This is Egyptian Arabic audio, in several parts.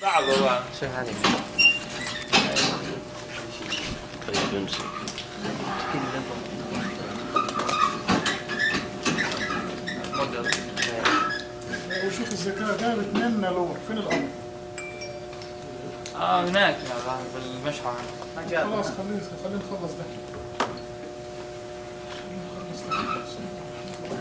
صعب والله شوف هذه طيب امسك موديل وشوف الذكاء جاب اتنين لور فين الامر اه هناك يا الله بالمشعر ما جاء خلاص خلينا خلينا نخلص ده خلينا نخلص ده.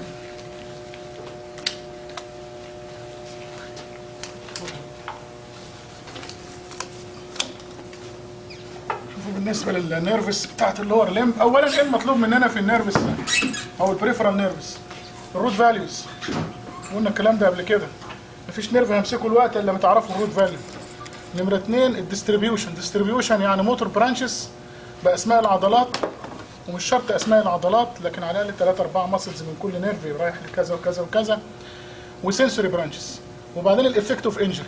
شوفوا بالنسبه للنيرفس بتاعت اللور ليم اولا ايه المطلوب مننا في النيرفس او البريفرال نيرفس الروت فاليوز قلنا الكلام ده قبل كده مفيش نيرف هيمسكه الوقت الا لما تعرفوا الروت فاليو نمرة اتنين الديستريبيوشن ديستريبيوشن يعني موتور برانشز باسماء العضلات ومش شرط اسماء العضلات لكن على الاقل 3 4 ماسلز من كل نيرف رايح لكذا وكذا وكذا وسنسوري برانشز وبعدين الافكت اوف انجري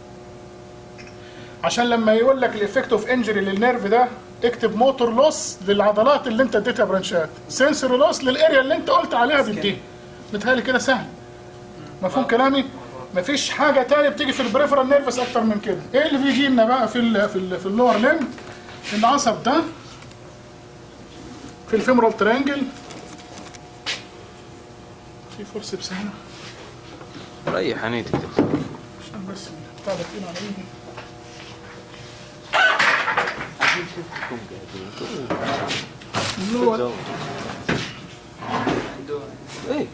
عشان لما يقول لك الافكت اوف انجري للنيرف ده اكتب موتور لوس للعضلات اللي انت اديتها برانشات سنسوري لوس للاريا اللي انت قلت عليها بدي متهيألي كده سهل مفهوم كلامي مفيش حاجه تانية بتيجي في البريفرال نيرفس اكتر من كده ايه اللي بيجي لنا بقى في ال في ال في اللور ليم العصب ده في الفيمورال ترانجل في فورسبس هنا ريح عينيتك عشان بس بتاع ده تقيل على ايدي اللي هو ايه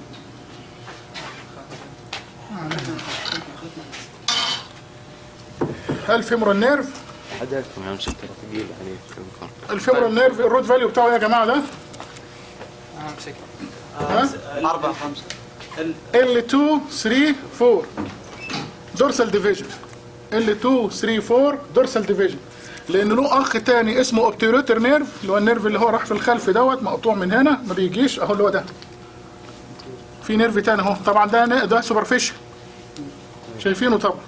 الفيمورال نيرف حداكم يا مسك ترى ثقيل عليك يمكن الفيمورال نيرف الروت فاليو بتاعه يا جماعه ده آه، امسك ها أربعة خمسة L2 3 4 دورسال ديفيجن L2 3 4 دورسال ديفيجن لان له اخ تاني اسمه اوبتيروتر نيرف اللي هو النيرف اللي هو راح في الخلف دوت مقطوع من هنا ما بيجيش اهو اللي هو ده في نيرف تاني اهو طبعا ده ده سوبرفيشال شايفينه طبعا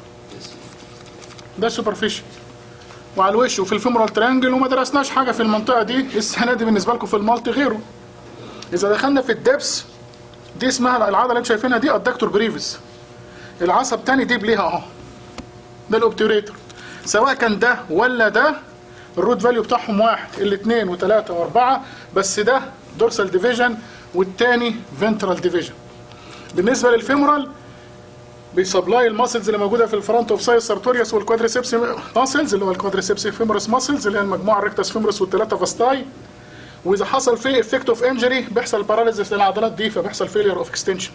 ده سوبرفيشال وعلى الوش وفي الفيمورال ترانجل وما درسناش حاجه في المنطقه دي السنه دي بالنسبه لكم في المالتي غيره اذا دخلنا في الدبس دي اسمها العضله اللي انتم شايفينها دي الدكتور بريفس العصب تاني ديب ليها اهو ده الاوبتيوريتور سواء كان ده ولا ده الروت فاليو بتاعهم واحد الاثنين وثلاثة واربعة بس ده دورسال ديفيجن والتاني فنترال ديفيجن بالنسبة للفيمورال بيسبلاي الماسلز اللي موجوده في الفرونت اوف سايس سارتوريوس والكوادريسبس ماسلز اللي هو الكوادريسبس فيمورس ماسلز اللي هي المجموعه الريكتس فيمورس والثلاثه فاستاي واذا حصل فيه افكت اوف انجري بيحصل باراليزيس للعضلات دي فبيحصل فيلير اوف اكستنشن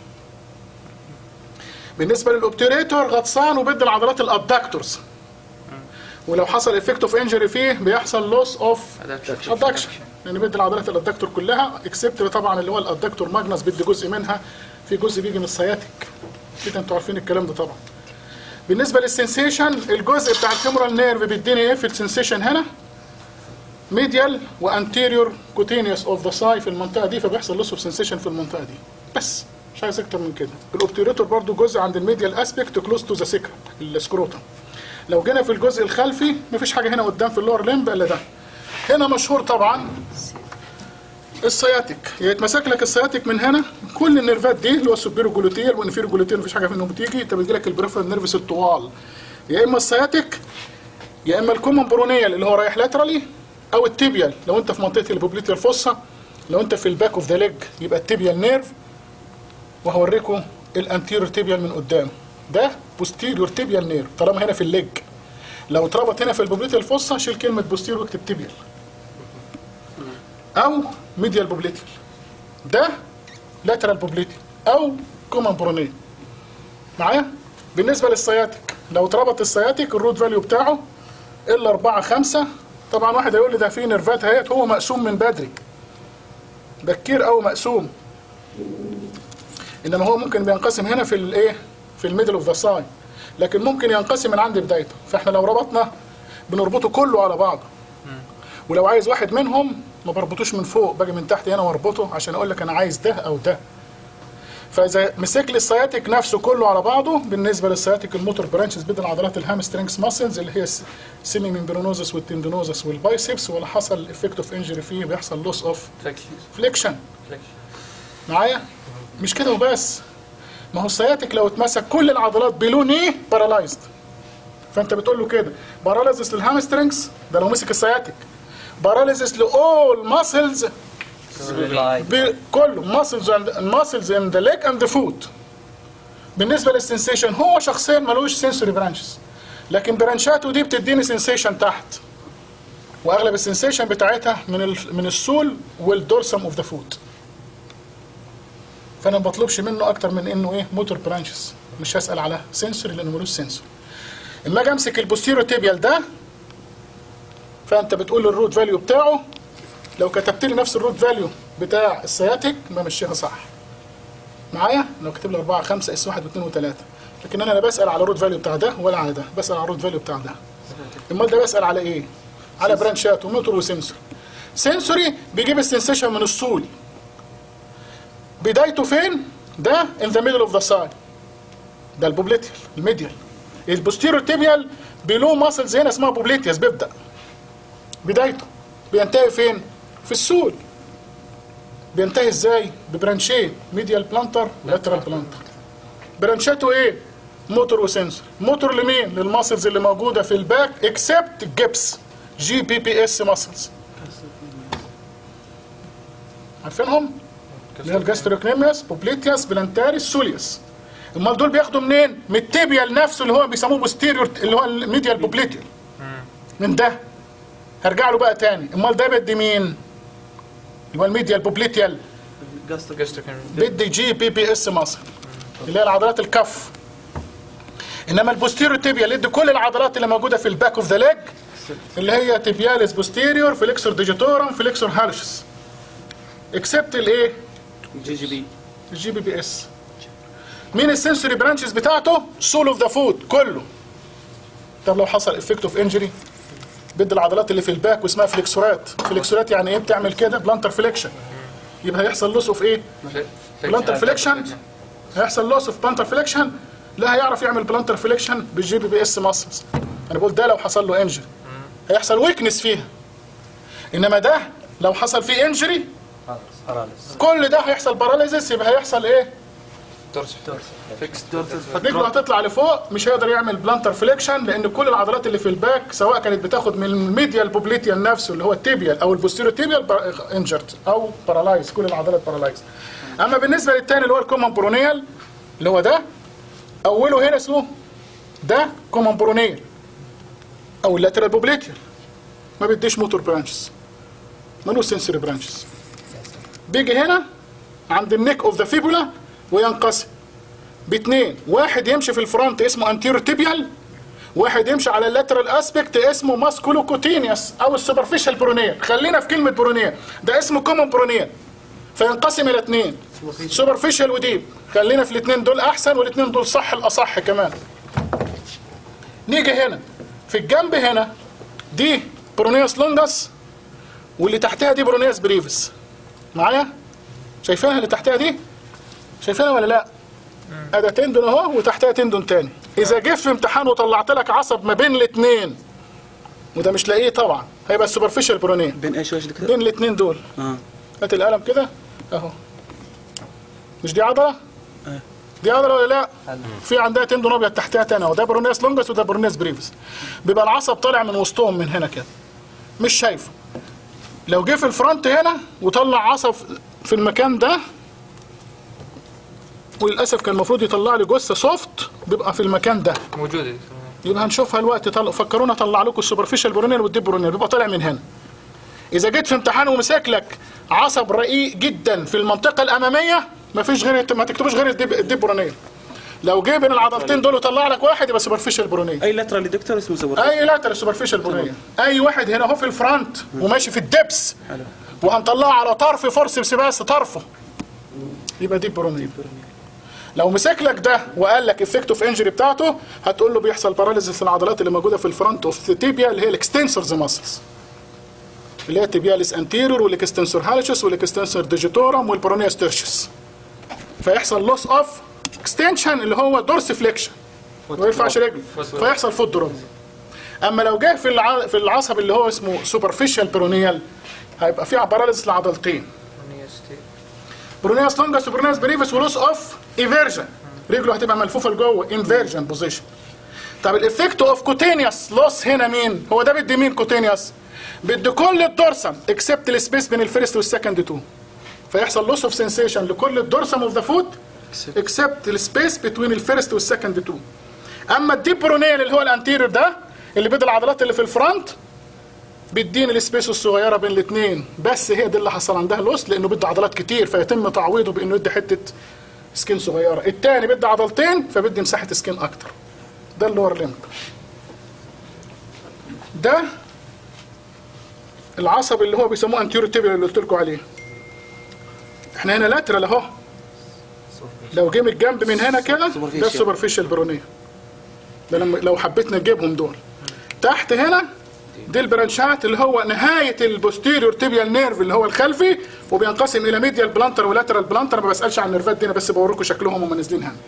بالنسبه للاوبتيريتور غطسان وبيدي العضلات الابدكتورز ولو حصل افكت اوف انجري فيه بيحصل لوس اوف ادكشن لان بيدي العضلات الادكتور كلها اكسبت طبعا اللي هو الادكتور ماجنس بيدي جزء منها في جزء بيجي من السياتيك كده انتوا عارفين الكلام ده طبعا بالنسبه للسنسيشن الجزء بتاع الفيمورال نيرف بيديني ايه في السنسيشن هنا ميديال وانتيريور كوتينيوس اوف ذا ساي في المنطقه دي فبيحصل لوس اوف سنسيشن في المنطقه دي بس مش عايز اكتر من كده الاوبتيريتور برضو جزء عند الميديال اسبيكت كلوز تو ذا سيكرا السكروتم لو جينا في الجزء الخلفي مفيش حاجه هنا قدام في اللور ليمب الا ده هنا مشهور طبعا السياتيك يتمسك لك السياتيك من هنا كل النيرفات دي اللي هو السوبيرو جلوتيل والانفيرو جلوتيل مفيش حاجه منهم بتيجي انت بيجي لك البريفرال نيرفس الطوال يا اما السياتيك يا اما الكومن برونيال اللي هو رايح لاترالي او التيبيال لو انت في منطقه البوبليتيال فوسا لو انت في الباك اوف ذا ليج يبقى التيبيال نيرف وهوريكم الانتيريور تيبيال من قدام ده بوستيريور تيبيال نيرف طالما هنا في الليج لو اتربط هنا في البوبليتيال فوسا شيل كلمه بوستيريور واكتب تيبيال او ميديال بوبليتيال ده لاترال بوبليتيال او كومن برونيال معايا بالنسبه للسياتيك لو اتربط السياتيك الروت فاليو بتاعه الا 4 5 طبعا واحد هيقول لي ده في نيرفات اهيت هو مقسوم من بدري ده كتير او مقسوم انما هو ممكن بينقسم هنا في الايه في الميدل اوف ذا ساين لكن ممكن ينقسم من عند بدايته فاحنا لو ربطنا بنربطه كله على بعضه ولو عايز واحد منهم ما بربطوش من فوق باجي من تحت هنا واربطه عشان اقول لك انا عايز ده او ده فاذا مسك لي السياتيك نفسه كله على بعضه بالنسبه للسياتيك الموتور برانشز بدل عضلات الهامسترينجز ماسلز اللي هي السيمي ممبرونوزس والتندونوزس والبايسبس ولا حصل افكت اوف انجري فيه بيحصل لوس اوف فليكشن معايا مش كده وبس ما هو السياتيك لو اتمسك كل العضلات بلون ايه بارالايزد فانت بتقول له كده باراليزس للهامسترنجز ده لو مسك السياتيك باراليزس لاول ماسلز كله ماسلز ماسلز ان ذا ليج اند ذا فوت بالنسبه للسنسيشن هو شخصيا ملوش سنسوري برانشز لكن برانشاته دي بتديني سنسيشن تحت واغلب السنسيشن بتاعتها من ال من السول والدورسم اوف ذا فوت فانا ما بطلبش منه اكتر من انه ايه موتور برانشز مش هسال على سنسوري لانه ملوش سنسور اما اجي امسك البوستيرو تيبيال ده فانت بتقول الروت فاليو بتاعه لو كتبت لي نفس الروت فاليو بتاع السياتيك بمشيها صح معايا لو كتب لي 4 5 اس 1 و2 و3 لكن انا لا بسال على الروت فاليو بتاع ده ولا على ده بسال على الروت فاليو بتاع ده امال ده بسال على ايه على برانشات وموتور وسنسور سنسوري بيجيب السنسيشن من الصول بدايته فين ده in the middle of the side ده البوبليتيال الميديال البوستيرو تيبيال بيلو ماسلز هنا اسمها بوبليتياس بيبدا بدايته بينتهي فين في السول بينتهي ازاي ببرانشين ميديال بلانتر لاترال بلانتر برانشاته ايه موتور وسنسور موتور لمين للماسلز اللي موجوده في الباك اكسبت الجبس جي بي بي اس ماسلز عارفينهم اللي هي الجاستروكنيميوس بوبليتياس بلانتاريس سوليوس امال دول بياخدوا منين من التيبيال نفسه اللي هو بيسموه بوستيريور اللي هو الميديال بوبليتيال من ده هرجع له بقى تاني امال ده بدي مين اللي هو الميديال بوبليتيال قصدك بدي جي بي بي اس مصر اللي هي العضلات الكف انما البوستيريور تيبيال يدي كل العضلات اللي موجوده في الباك اوف ذا ليج اللي هي تيبياليس بوستيريور فليكسور ديجيتورم فليكسور هالشس اكسبت الايه جي جي بي الجي بي بي اس مين السنسوري برانشز بتاعته سول اوف ذا فود كله طب لو حصل افكت اوف انجري بدي العضلات اللي في الباك واسمها فليكسورات فليكسورات يعني ايه بتعمل كده بلانتر فليكشن يبقى هيحصل لوس اوف ايه بلانتر فليكشن هيحصل لوس اوف بلانتر فليكشن لا هيعرف يعمل بلانتر فليكشن بالجي بي بي اس ماسلز انا بقول ده لو حصل له انجري هيحصل ويكنس فيها انما ده لو حصل فيه انجري كل ده هيحصل باراليزيس يبقى هيحصل ايه دورس فيكس رجله هتطلع لفوق مش هيقدر يعمل بلانتر فليكشن لان كل العضلات اللي في الباك سواء كانت بتاخد من الميديال بوبليتيال نفسه اللي هو التيبيال او البوستيريو تيبيال انجرد او بارالايز كل العضلات بارالايز اما بالنسبه للثاني اللي هو الكومن برونيال اللي هو ده اوله هنا اسمه ده كومن برونيال او اللاترال بوبليتيال ما بيديش موتور برانشز ملوش سنسوري برانشز بيجي هنا عند النيك اوف ذا فيبولا وينقسم باثنين واحد يمشي في الفرونت اسمه انتيرو تيبيال واحد يمشي على اللاترال اسبكت اسمه ماسكولوكوتينيوس او السوبرفيشال برونيال خلينا في كلمه برونيال ده اسمه كومن برونيال فينقسم الى اثنين سوبرفيشال وديب خلينا في الاثنين دول احسن والاثنين دول صح الاصح كمان نيجي هنا في الجنب هنا دي برونيوس لونجس واللي تحتها دي برونيوس بريفس معايا شايفينها اللي تحتها دي شايفينها ولا لا ادي تندون اهو وتحتها تندون تاني اذا جه في امتحان وطلعت لك عصب ما بين الاثنين وده مش لاقيه طبعا هيبقى السوبرفيشال برونيه بين ايش وايش دكتور؟ بين الاثنين دول اه هات القلم كده اهو مش دي عضله آه. دي عضله ولا لا في عندها تندون ابيض تحتها تاني اهو ده برونياس لونجس وده برونياس بريفس بيبقى العصب طالع من وسطهم من هنا كده مش شايفه لو جه في الفرونت هنا وطلع عصب في المكان ده وللاسف كان المفروض يطلع لي جثه سوفت بيبقى في المكان ده موجوده يبقى هنشوفها الوقت طلع فكرونا طلع لكم السوبرفيشال برونيال والديب برونيال بيبقى طالع من هنا اذا جيت في امتحان ومسك لك عصب رقيق جدا في المنطقه الاماميه ما فيش غير ما تكتبوش غير الديب, الديب برونيال لو جه بين العضلتين دول وطلع لك واحد يبقى سوبرفيشال برونيال اي لاترال دكتور اسمه سوبر اي لا سوبرفيشال برونيال اي واحد هنا اهو في الفرونت وماشي في الدبس حلو وهنطلعه على طرف فورسبس بس طرفه يبقى ديب برونيال لو مسك لك ده وقال لك افكت اوف انجري بتاعته هتقول له بيحصل باراليزيس العضلات اللي موجوده في الفرونت اوف تيبيا اللي هي الاكستنسورز ماسلز اللي هي تيبياليس انتيرور والاكستنسور هالشس والاكستنسور ديجيتورم والبرونياس تيرشس فيحصل لوس اوف اكستنشن اللي هو دورس فليكشن ما يرفعش رجله فيحصل فوت دروب اما لو جه في الع... في العصب اللي هو اسمه سوبرفيشال برونيال هيبقى فيه باراليزيس لعضلتين برونياس لونجس وبرونياس بريفس ولوس اوف ايفيرجن رجله هتبقى ملفوفه لجوه انفيرجن بوزيشن طب الافكت اوف كوتينيوس لوس هنا مين هو ده بدي مين كوتينيوس بدي كل الدورسم اكسبت السبيس بين الفيرست والسكند تو فيحصل لوس اوف سensation لكل الدورسم اوف ذا فوت اكسبت السبيس بين الفيرست والسكند تو اما الديبرونيال اللي هو الانتيريور ده اللي بيدي العضلات اللي في الفرونت بيديني السبيس الصغيره بين الاثنين بس هي دي اللي حصل عندها لوس لانه بيدي عضلات كتير فيتم تعويضه بانه يدي حته سكين صغيره الثاني بيدي عضلتين فبيدي مساحه سكين اكتر ده اللور ليمب ده العصب اللي هو بيسموه انتيرو تيبيال اللي قلت لكم عليه احنا هنا لاترال اهو لو جه من الجنب من هنا كده ده السوبرفيشال برونيه ده لما لو حبيتنا نجيبهم دول تحت هنا دي البرانشات اللي هو نهايه البوستيريور تيبيال نيرف اللي هو الخلفي وبينقسم الى ميديال بلانتر ولاترال بلانتر ما بسالش عن النيرفات دي انا بس بوريكم شكلهم وهم نازلين هنا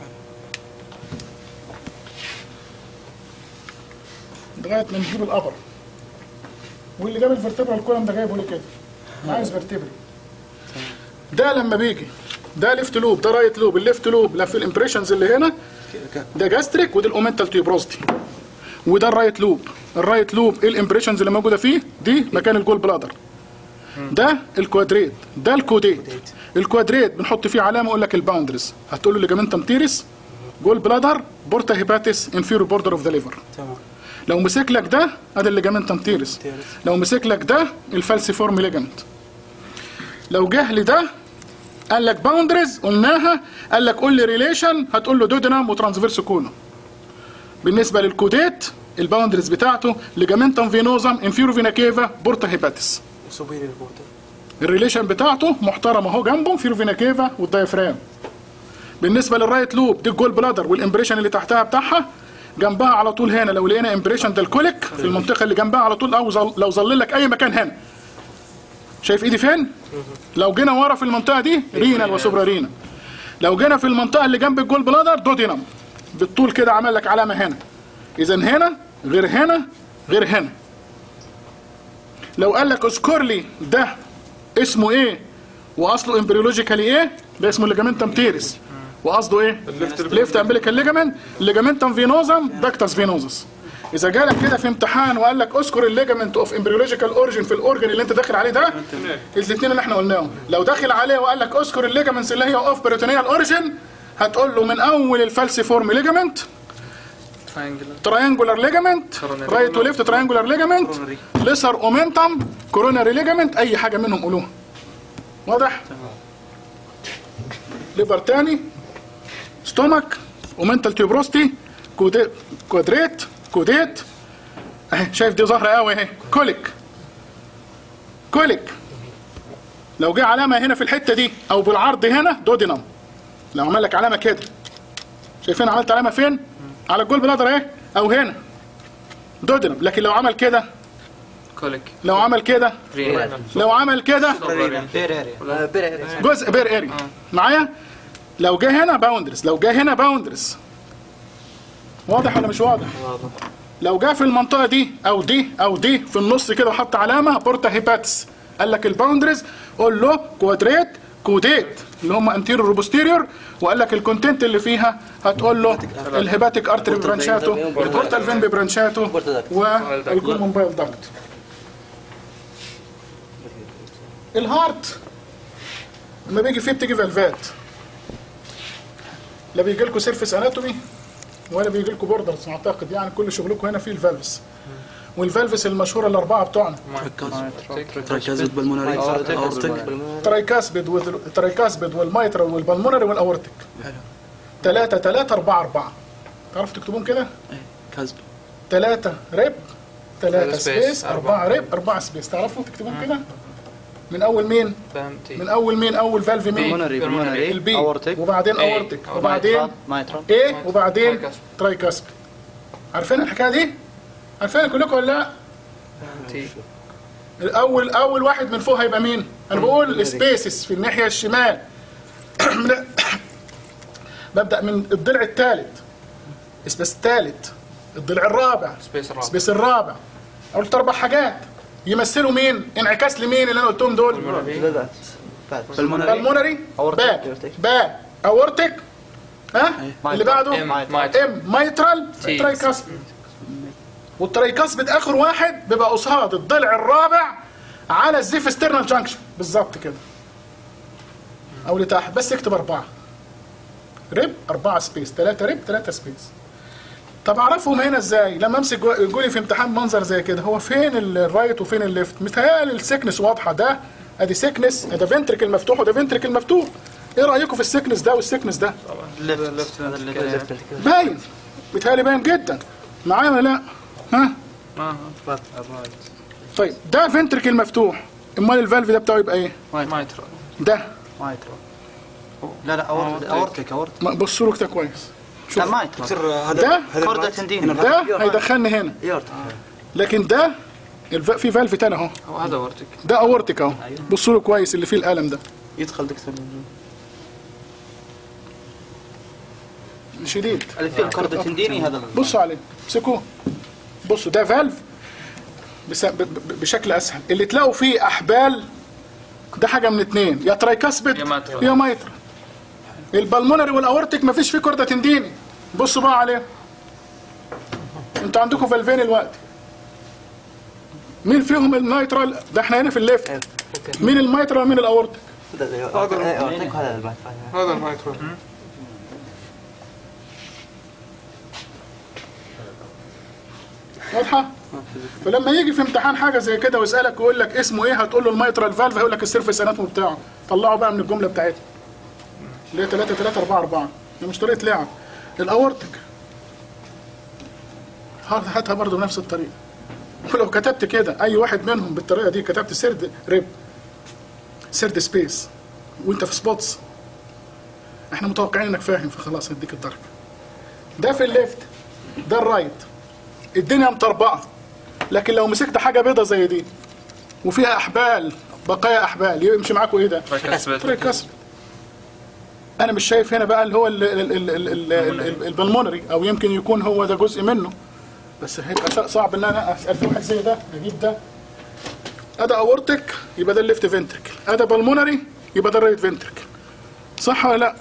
لغايه ما نجيب الابر واللي جاب الفرتبرال كولم ده جايبه ليه كده؟ أنا عايز فرتبري ده لما بيجي ده ليفت لوب ده رايت لوب الليفت لوب لا في الامبريشنز اللي هنا ده جاستريك وده الاومنتال تيوبروستي وده الرايت لوب الرايت لوب ايه الامبريشنز اللي موجوده فيه دي مكان الجول بلادر ده الكوادريت ده الكوديت الكوادريت بنحط فيه علامه يقول لك الباوندرز هتقول له ليجامنتم تيريس جول بلادر بورتا هيباتيس انفيرو بوردر اوف ذا ليفر تمام لو مسك لك ده ادي الليجامنتم تيرس تيرس. لو مسك لك ده الفالسيفورم ليجامنت لو جه لي ده قال لك باوندريز قلناها قال لك قول لي ريليشن هتقول له دودنام وترانسفيرس كولو بالنسبه للكوديت الباوندريز بتاعته ليجامنتم فينوزم انفيرو فينا كيفا بورتا هيباتيس سوبيريور بوردر الريليشن بتاعته محترم اهو جنبه فيرو فينا كيفا والدايفرام بالنسبه للرايت لوب دي الجول بلادر والامبريشن اللي تحتها بتاعها جنبها على طول هنا لو لقينا امبريشن ده الكوليك في المنطقه اللي جنبها على طول او ظل لو ظل لك اي مكان هنا شايف ايدي فين لو جينا ورا في المنطقه دي رينال وسوبرا رينا لو جينا في المنطقه اللي جنب الجول بلادر دودينم بالطول كده عمل لك علامه هنا اذا هنا غير هنا غير هنا لو قال لك اذكر لي ده اسمه ايه واصله امبريولوجيكالي ايه ده اسمه ليجامنتم تيرس وقصده ايه ليفت امبليكال ليجامنت ليجامنتم فينوزم داكتس فينوزس اذا جالك كده في امتحان وقال لك اذكر الليجامنت اوف امبريولوجيكال اوريجن في الاورجن اللي انت داخل عليه ده الاثنين اللي احنا قلناهم لو داخل عليه وقال لك اذكر الليجامنتس اللي هي اوف بريتونيال اوريجن هتقول له من اول الفالسيفورم ليجامنت triangular تراينجولار ليجامنت Coronary. رايت وليفت تراينجولار ليجامنت ليسر اومنتم كوروناري ليجامنت اي حاجه منهم قولوها واضح ليفر تاني ستومك اومنتال تيوبروستي كوديت كوادريت كوديت اهي شايف دي ظاهره قوي اهي كوليك كوليك لو جه علامه هنا في الحته دي او بالعرض هنا دودينم لو عمل لك علامه كده شايفين عملت علامه فين على الجول بلادر اهي او هنا دودينم لكن لو عمل كده كوليك لو عمل كده رينال لو عمل كده جزء بير اريا معايا لو جه هنا باوندرز لو جه هنا باوندرز واضح ولا مش واضح لو جه في المنطقه دي او دي او دي في النص كده وحط علامه بورتا هيباتس قال لك الباوندرز قول له كوادريت كوديت اللي هم انتيريور وبوستيريور وقال لك الكونتنت اللي فيها هتقول له الهيباتيك ارتري برانشاتو البورتال فين برانشاتو والجول موبايل داكت الهارت لما بيجي فيه بتيجي فالفات لا بيجي لكم سيرفيس اناتومي ولا بيجي لكم بوردرز اعتقد يعني كل شغلكم هنا فيه الفالفس والفالفس المشهوره الاربعه بتوعنا تركيز بالمونري اورتك ترايكاسبيد وال- ترايكاسبيد والمايترال والبلمونري والاورتيك ثلاثة ثلاثة أربعة أربعة تعرف تكتبون كده؟ كذب ثلاثة ريب ثلاثة ثلاثة سبيس سبيس، أربعة أربعة. ريب أربعة سبيس تعرفوا تكتبون كده؟ من أول مين؟ فهمتي من أول مين؟ أول فالف مين؟ pulmonary pulmonary البي aortic وبعدين إيه. اورتيك وبعدين mitral ايه وبعدين ترايكاسبيد. ترايكاسبيد عارفين الحكايه دي؟ عارفين كلكم ولا لا؟ فهمتي الاول اول واحد من فوق هيبقى مين؟ انا بقول سبيسز في الناحيه الشمال من- ببدا من الضلع الثالث سبيس الثالث الضلع الرابع سبيس الرابع سبيس الرابع قلت اربع حاجات يمثلوا مين؟ انعكاس لمين اللي انا قلتهم دول؟ بالمونري بالمونري Aortic, باك aortic. باك اورتيك ها اللي بعده ام مايترال ام مايترال تي. ترايكاسبيد والترايكاسبيد اخر واحد بيبقى قصاد الضلع الرابع على الزيف ستيرنال جانكشن بالظبط كده او لتحت بس اكتب اربعه ريب اربعه سبيس ثلاثه ريب ثلاثه سبيس طب اعرفهم هنا ازاي لما امسك جو- يقولي في امتحان منظر زي كده هو فين الرايت وفين الليفت متهيألي السكنس واضحه ده ادي سكنس ده فنتركل مفتوح وده فنتركل مفتوح ايه رايكم في السكنس ده والسكنس ده ليفت هذا اللي باين بيتهيألي باين جدا معايا ولا لا ها اه طيب ده فنتركل مفتوح امال الفالف ده بتاعه يبقى ايه مايترال ده ما يترى لا لا أورت- اورتك اورتك ما- بصوا له كده كويس لا ما يترى دكتور هذا ده هذا كوردة الرايت. تندين. هنا ده الرايت. هيدخلني هنا يورتك لكن ده الف... في فالف تاني اهو هو هذا ورتك ده اورتيك اهو بصوا له كويس اللي فيه القلم ده يدخل دكتور شديد اللي فيه الكوردة تنديني هذا بصوا عليه امسكوه بصوا ده فالف بس... ب... ب... بشكل اسهل اللي تلاقوا فيه احبال ده حاجه من اتنين يا ترايكاسبيد يا مايترال. يا مايترال البلمونري والاورتيك مفيش فيه كورده تنديني بصوا بقى عليه انتوا عندكم فالفين الوقت مين فيهم النايترال ده احنا هنا في الليفت مين المايترال ومين الاورتيك يورتك وهذا الباك هذا المايترال واضحه فلما يجي في امتحان حاجه زي كده ويسالك ويقول لك اسمه ايه هتقول له المايترال فالف هيقول لك السيرفيس اناتوم بتاعه طلعه بقى من الجمله بتاعتها اللي هي 3 3 4 4 دي مش طريقه لعب الاورتيك هات- هاتها برضه بنفس الطريقه ولو كتبت كده اي واحد منهم بالطريقه دي كتبت سرد ريب سرد سبيس وانت في سبوتس احنا متوقعين انك فاهم فخلاص هديك الدرجه ده في الليفت ده الرايت الدنيا مطربقه لكن لو مسكت حاجه بيضه زي دي وفيها احبال بقايا احبال يمشي معاكم ايه ده؟ ترايكاسبيد ترايكاسب انا مش شايف هنا بقى اللي هو ال- ال- ال- ال- ال- ال- البلمونري او يمكن يكون هو ده جزء منه بس هيبقى شيء صعب ان انا اسال في واحد زي ده اجيب ده ادا اورتك يبقى ده الليفت فنتركل ادا بالمونري يبقى ده الرايت فنتركل صح ولا لا؟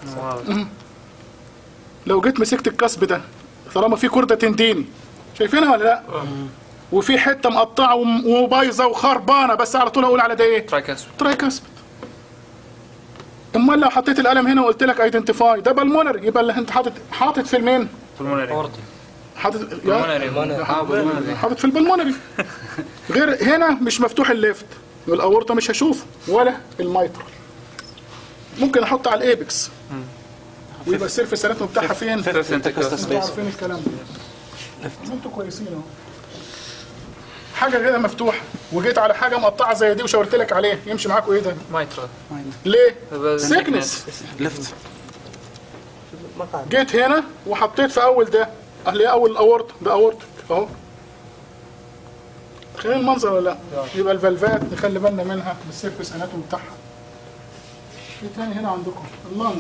لو جيت مسكت الكسب ده طالما في كرده تنديني شايفينها ولا لا؟ وفي حته مقطعه وم- وبايظه وخربانه بس على طول اقول على ده ايه؟ ترايكاسبيد ترايكاسبيد امال لو حطيت القلم هنا وقلت لك ايدنتيفاي ده بالمونر يبقى اللي انت حاطط حاطط في المين pulmonary حاطط يا pulmonary حاطط في البلمونري غير هنا مش مفتوح الليفت والاورطه مش هشوفه ولا الميترال ممكن احط على الايبكس ويبقى السيرفس اناتوم بتاعها فين؟ fifth intercostal انتوا space عارفين الكلام ده انتوا كويسين اهو حاجه كده مفتوحه وجيت على حاجه مقطعه زي دي وشاورت لك عليه يمشي معاكوا ايه ده؟ mitral ليه؟ هذا سيكنس لفت جيت هنا وحطيت في اول ده اللي هي اول الاورط ده اورتك اهو تخيل المنظر ولا لا يبقى الفالفات نخلي بالنا منها بالسيرفس اناتوم بتاعها في تاني هنا عندكم اللنج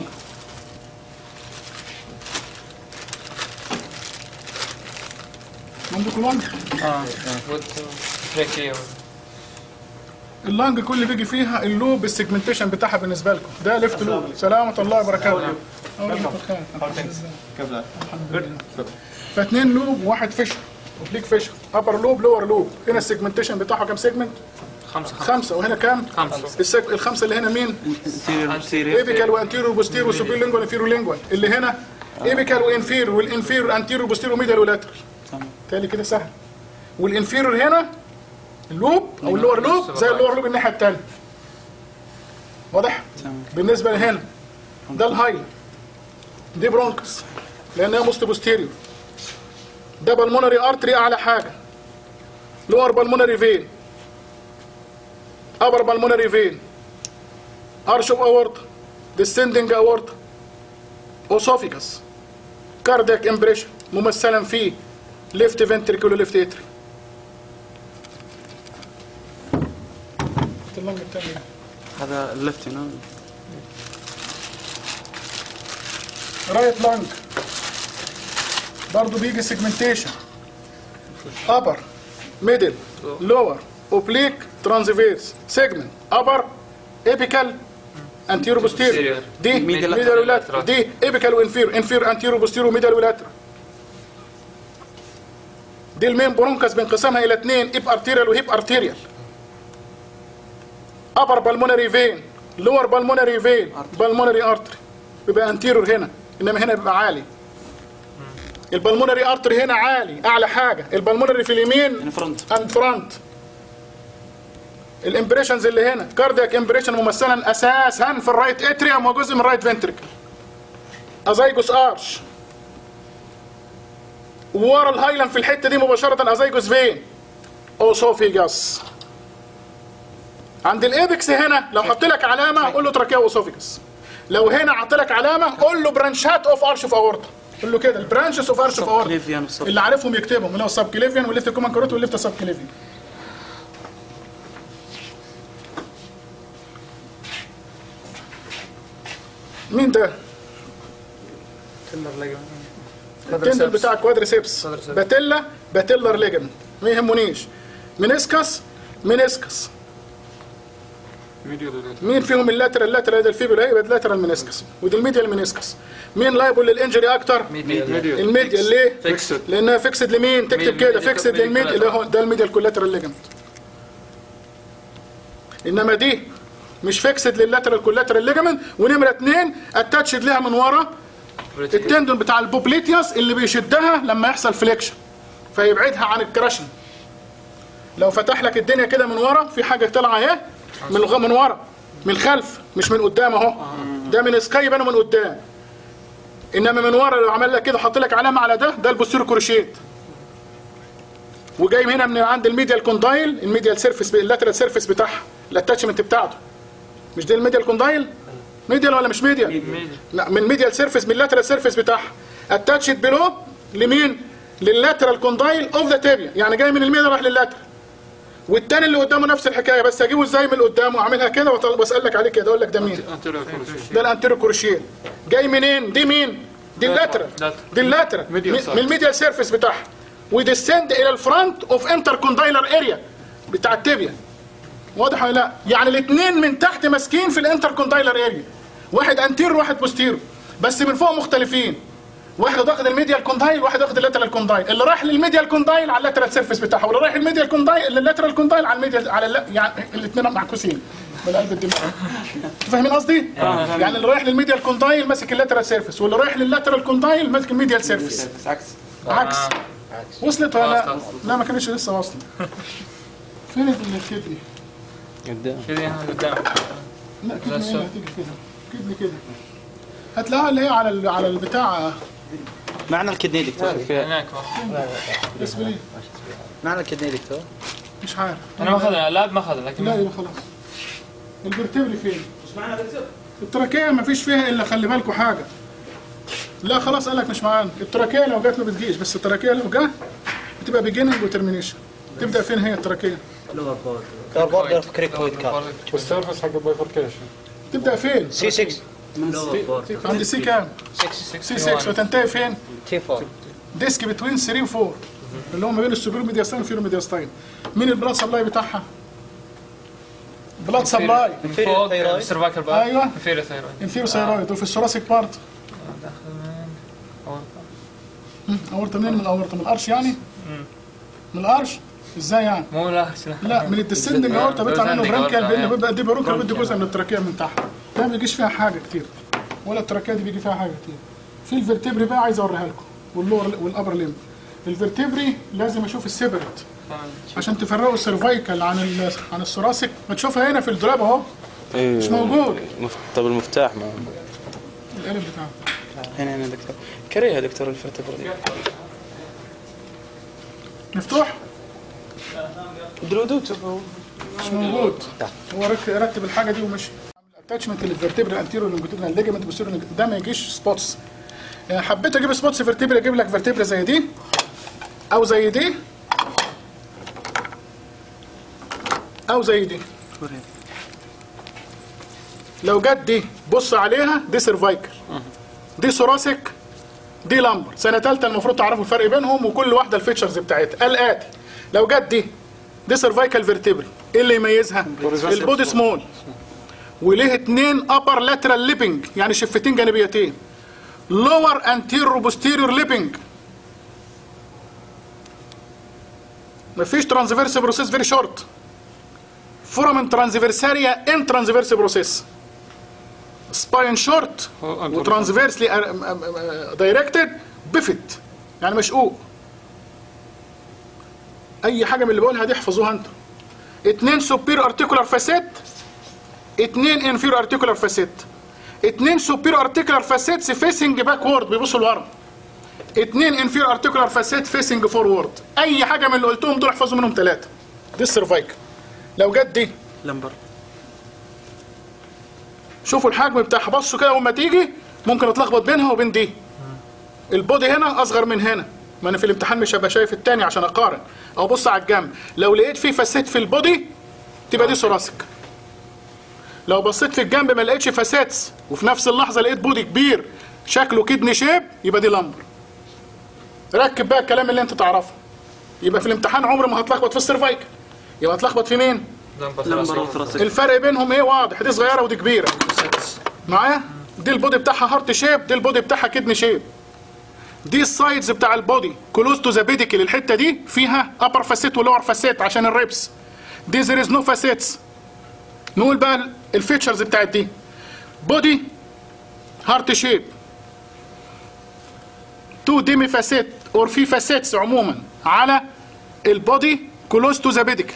عندكم لنج اه with trachea اللنج كل اللي بيجي فيها اللوب السيجمنتيشن بتاعها بالنسبه لكم ده ليفت لوب سلامة الله وبركاته أول ما تتخيل. الحمد لله. فاثنين لوب وواحد فيشر اوبليك فيشر ابر لوب لور لوب هنا السيجمنتيشن بتاعها كام سيجمنت؟ خمسة خمسة خمسه وهنا كام؟ خمسة السيج... الخمسه اللي هنا مين؟ ايبيكال وانتيرو بوستيرو سوبر لينجوال انفيرو لينجوال اللي هنا ايبيكال وانفيرو والانفيرو انتيرو بوستيرو ميدال ولاترال تالي كده سهل والانفيرور هنا اللوب او اللور لوب زي اللور لوب الناحيه الثانيه واضح؟ بالنسبه لهنا ده الهايلر دي برونكس لانها موست بوستيريور ده بالمونري ارتري اعلى حاجه لور بالمونري فين ابر بالمونري فين ارش اوف اورتا ديسندنج اورتا اوسوفيكس كاردياك امبريشن ممثلا في ليفت فنتريكل وليفت اتري اللنج الثاني هذا اللفت هنا رايت لانج برضه بيجي سيجمنتيشن ابر ميدل لور اوبليك ترانزفيرس سيجمنت ابر ايبيكال انتيرو بوستيريو Posterior. دي Medial ميديال lateral. ولاترال دي ايبيكال وانفير انفير انتيرو بوستيريو ميديال ولاترال دي المين برونكس بانقسامها الى اثنين اب ارتيريال وهيب ارتيريال ابر بالمونري فين لور بالمونري فين بالمونري ارتري بيبقى انتيرور هنا انما هنا بيبقى عالي البلمونري ارتري هنا عالي اعلى حاجه البلمونري في اليمين ان فرونت اند فرونت الامبريشنز اللي هنا كاردياك امبريشن ممثلا اساسا في الرايت اتريوم وجزء من الرايت فنتريكل ازايجوس ارش ورا الهايلم في الحته دي مباشره ازايجوس فين اوسوفيجاس عند الايبكس هنا لو حط لك علامه قول له تراكيا اوسوفيجاس لو هنا حط لك علامه قول له برانشات اوف ارش اوف اورتا قول له كده البرانشز اوف ارش اوف اورتا كليفيان والسب اللي عارفهم يكتبهم اللي هو السب كليفيان والليفت كومان كروت والليفت سب كليفيان مين ده؟ تلر لقى التندل بتاع كوادريسيبس كوادريسيبس. باتيلا باتيلر ليجمنت ما يهمنيش منسكس منسكس فيديو مين فيهم اللاترال اللاترال ده الفيبولا يبقى اللاترال منسكس ودي الميديال منسكس مين لايبل للانجري اكتر ميديا الميديال ليه فيكسد لانها فيكسد لمين تكتب ميد- كده ميد- فيكسد ميد- للميد اللي هو ده الميديال كولاترال ليجمنت انما دي مش فيكسد لللاترال كولاترال ليجمنت ونمره اثنين اتاتشد ليها من ورا التندون بتاع البوبليتياس اللي بيشدها لما يحصل فليكشن فيبعدها عن الكراشن لو فتح لك الدنيا كده من ورا في حاجه طالعه اهي من الغ... من ورا من الخلف مش من قدام اهو ده من سكاي يبقى من قدام انما من ورا لو عمل لك كده حط لك علامه على ده ده البوستيرو كروشيت وجاي من هنا من عند الميديال كوندايل الميديال سيرفيس اللاترال سيرفيس بتاعها الاتاتشمنت بتاعته مش ده الميديال كوندايل ميديال ولا مش ميديال لا من ميديال سيرفيس من اللاترال سيرفيس بتاعها اتاتشد بلو لمين لللاترال كوندايل اوف ذا تيبيا يعني جاي من الميديال راح لللاترال والتاني اللي قدامه نفس الحكايه بس اجيبه ازاي من اللي قدامه اعملها كده وأطل- واسالك عليه كده اقول لك ده مين ده الانتيرو كروشيه جاي منين دي مين دي اللاترال دي اللاترال من من الميديال سيرفيس بتاعها وديسند الى الفرونت اوف انتر كوندايلر اريا بتاع التيبيا واضح ولا لا يعني الاثنين من تحت ماسكين في الانتر كوندايلر اريا واحد انتير وواحد بوستيرو بس من فوق مختلفين واحد واخد الميديال كوندايل واحد واخد اللاترال كوندايل اللي رايح للميديال كوندايل على اللاترال سيرفيس بتاعها واللي رايح الميديال كوندايل للاترال كوندايل على الميديال على الل- يعني الاثنين معكوسين من قلب الدماغ فاهمين قصدي؟ يعني اللي رايح للميديال كوندايل ماسك اللاترال سيرفيس واللي رايح لللاترال كوندايل ماسك الميديال سيرفيس عكس عكس وصلت ولا لا؟ خلاص، خلاص. لا ما كانتش لسه واصله فين الكدني؟ قدام كذا هنا قدام لا كدني بس. هنا هتيجي كده كدني كده هتلاقيها اللي هي على ال- على البتاع معنى الكدني دكتور هناك اسمه ايه؟ معنى الكدني دكتور مش عارف انا ما اخذها لاب ما اخذها لكن لا يبقى خلاص الفرتبري فين؟ مش معانا التراكية ما فيش فيها الا خلي بالكم حاجة لا خلاص قال لك مش معانا التراكية لو جت ما بتجيش بس التراكية لو جت بتبقى بيجيننج وترمينيشن تبدا فين هي التراكية؟ كار بوردر في كريك ويد كار والسيرفس حق البايفوركيشن تبدا فين؟ سي 6 عند سي كام؟ سي 6 وتنتهي فين؟ تي 4 ديسك بتوين 3 و 4 اللي هو ما بين السوبر ميدياستاين والفيرو ميدياستاين مين البلاد سبلاي بتاعها؟ بلاد سبلاي من Inferior فوق thyroid. السيرفايكال بار أيوة. انفيريور ثايرويد انفيرو ثايرويد وفي الثوراسيك بارت داخل من أورطة. اورطه منين من الاورطه من الارش يعني من الارش ازاي يعني مو لا لا من الديسندنج اورطه بيطلع منه Descending برانكيال aorta، بين أيوة. بيبقى دي برونكال بيدي جزء من التراكيه من تحت ده ما بيجيش فيها حاجه كتير ولا التراكيه دي بيجي فيها حاجه كتير في الفرتبري بقى عايز اوريها لكم واللور والابر ليم الفرتبري لازم اشوف السيبرت عشان تفرقوا السيرفايكال عن ال- عن الثوراسيك ما تشوفها هنا في الدولاب اهو ايوه مش موجود. مف- طب المفتاح ما القلم بتاعه هنا هنا دكتور كريها دكتور الفرتبرا دي مفتوح درودو تشوفه مش موجود هو رك- رتب الحاجه دي ومشي الاتاتشمنت للفرتبرا انتيرو لونجيتودينال ليجمنت بوستيرو ده ما يجيش سبوتس يعني حبيت اجيب سبوتس فيرتبرا اجيب لك فيرتبرا زي دي او زي دي او زي دي لو جت دي بص عليها دي سيرفايكل دي ثوراسيك دي لامبر سنه ثالثه المفروض تعرفوا الفرق بينهم وكل واحده الفيتشرز بتاعتها الاتي لو جت دي دي سيرفايكال فيرتبري ايه اللي يميزها البودي سمول وليه اتنين ابر لاترال ليبنج يعني شفتين جانبيتين لور انتيرو بوستيريور ليبنج مفيش ترانسفيرس بروسيس فيري شورت فورامن ترانسفيرساريا ان ترانسفيرس بروسيس سباين شورت وترانسفيرسلي دايركتد بيفت يعني مشقوق اي حاجه من اللي بقولها دي احفظوها انتوا اتنين سوبير ارتيكولار فاسيت اتنين انفير ارتيكولار فاسيت اتنين سوبير ارتيكولار فاسيتس فيسنج باكورد بيبصوا لورا اتنين انفير ارتيكولار فاسيت فيسنج فورورد اي حاجه من اللي قلتهم دول احفظوا منهم ثلاثه دي السيرفايكل لو جت دي لمبر شوفوا الحجم بتاعها بصوا كده وما تيجي ممكن اتلخبط بينها وبين دي البودي هنا اصغر من هنا ما انا في الامتحان مش هبقى شايف التاني عشان اقارن او بص على الجنب لو لقيت فيه فاسيت في البودي تبقى دي ثوراسيك لو بصيت في الجنب ما لقيتش فاسيتس وفي نفس اللحظه لقيت بودي كبير شكله كدني شيب يبقى دي لمبر ركب بقى الكلام اللي انت تعرفه يبقى في الامتحان عمر ما هتلخبط في السيرفايكل يبقى هتلخبط في مين لمبر وثراسك الفرق بينهم ايه واضح دي صغيره ودي كبيره معايا دي البودي بتاعها هارت شيب دي البودي بتاعها كدني شيب دي السايدز بتاع البودي كلوز تو ذا بيديكل الحته دي فيها ابر فاسيت ولور فاسيت عشان الريبس دي زير از نو فاسيتس نقول بقى الفيتشرز بتاعت دي بودي هارت شيب تو ديمي فاسيت اور في فاسيتس عموما على البودي كلوز تو ذا بيديكل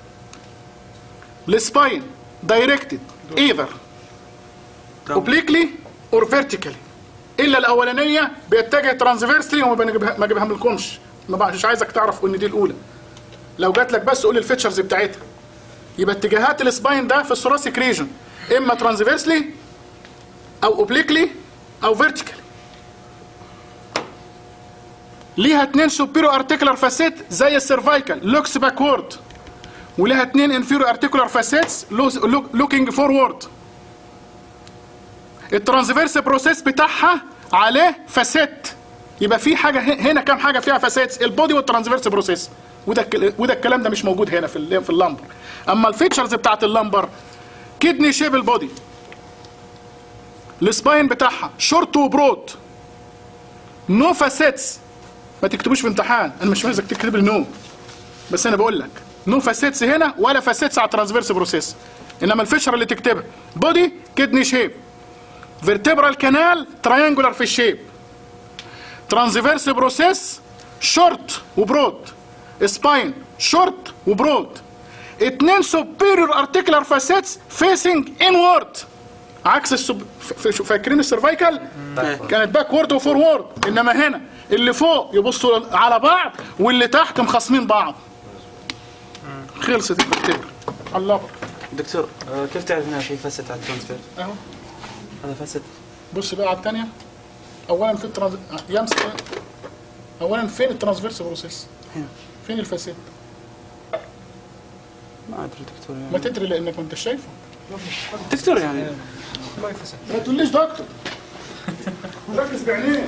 السباين دايركتد ايذر اوبليكلي اور فيرتيكالي الا الاولانيه بيتجه ترانسفيرسلي وما بنجيبها ما اجيبها لكمش ما بقى مش عايزك تعرف ان دي الاولى لو جات لك بس قول الفيتشرز بتاعتها يبقى اتجاهات السباين ده في الثوراسيك ريجن اما ترانسفيرسلي او اوبليكلي او فيرتيكالي ليها اتنين سوبيرو ارتيكولار فاسيت زي السيرفايكال لوكس باكورد ولها اتنين انفيرو ارتيكولار فاسيتس لوكينج فورورد الترانسفيرس بروسيس بتاعها عليه فاسيت يبقى في حاجه ه- هنا كام حاجه فيها فاسيتس البودي والترانسفيرس بروسيس وده الك- وده الكلام ده مش موجود هنا في ال- في اللمبر اما الفيتشرز بتاعت اللمبر كدني شيب البودي السباين بتاعها شورت وبرود نو فاسيتس ما تكتبوش في امتحان انا مش عايزك تكتب لي نو بس انا بقول لك نو فاسيتس هنا ولا فاسيتس على الترانسفيرس بروسيس انما الفيشر اللي تكتبها بودي كدني شيب فيرتبرال كانال تراينجولار في الشيب ترانسفيرس بروسيس شورت وبرود سباين شورت وبرود اتنين سوبيريور ارتيكولار فاسيتس فيسنج انورد عكس السب... ف- ف- فاكرين السيرفايكال كانت باكورد وفورورد انما هنا اللي فوق يبصوا على بعض واللي تحت مخاصمين بعض خلصت الفرتبر الله أكبر. دكتور آه، كيف تعرف انها في فاسد على الترانسفير؟ اهو هذا فاسد بص بقى على الثانيه اولا في الترانز... يمسك اولا فين الترانسفيرس بروسيس هنا. فين الفاسيت ما ادري دكتور ما يعني تدري لانك ما انت شايفه دكتور يعني ما تقوليش دكتور ركز بعينيك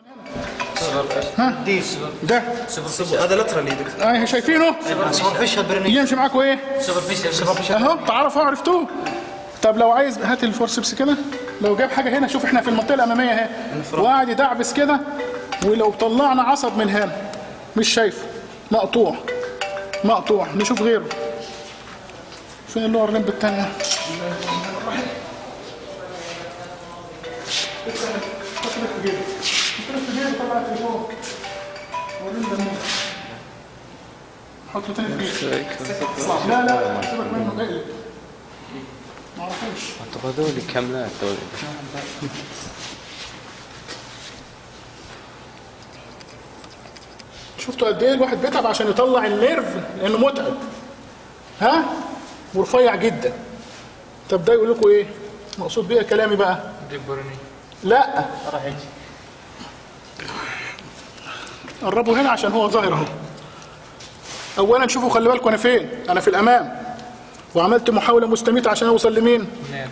ديس ده هذا لترالي دكتور اه شايفينه سوبرفيشال بريني يمشي معاكم ايه اهو تعرفوا عرفتوه طب لو عايز هات الفورسبس كده لو جاب حاجه هنا شوف احنا في المنطقه الاماميه اهي وقاعد يدعبس كده ولو طلعنا عصب من هنا مش شايفه مقطوع مقطوع نشوف غيره فين اللور لمب التانية حطه تاني في جيبك. لا لا سيبك منه اقلب ما اعرفوش طب هذول كاملات هذول شفتوا قد ايه الواحد بيتعب عشان يطلع النيرف لانه متعب ها ورفيع جدا طب ده يقول لكم ايه مقصود بيها كلامي بقى دي برني لا قربوا هنا عشان هو ظاهر اهو اولا شوفوا خلي بالكم انا فين انا في الامام وعملت محاوله مستميته عشان اوصل لمين منين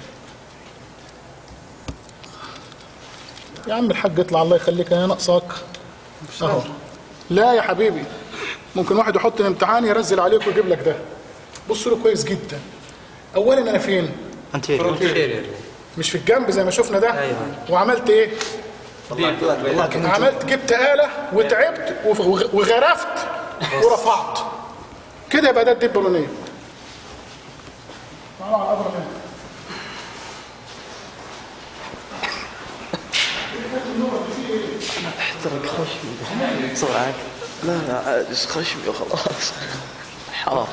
يا عم الحاج اطلع الله يخليك انا ناقصاك اهو لا يا حبيبي ممكن واحد يحط الامتحان يرزل عليك ويجيب لك ده بص له كويس جدا اولا انا فين انتيريور مش في الجنب زي ما شفنا ده وعملت ايه والله كان عملت جبت آلة وتعبت وغ- وغرفت ورفعت كده يبقى ده الدب بولونية تعالوا على الأبرة منها. احترق خشمي صور عادي لا لا عاجز خشمي وخلاص حرام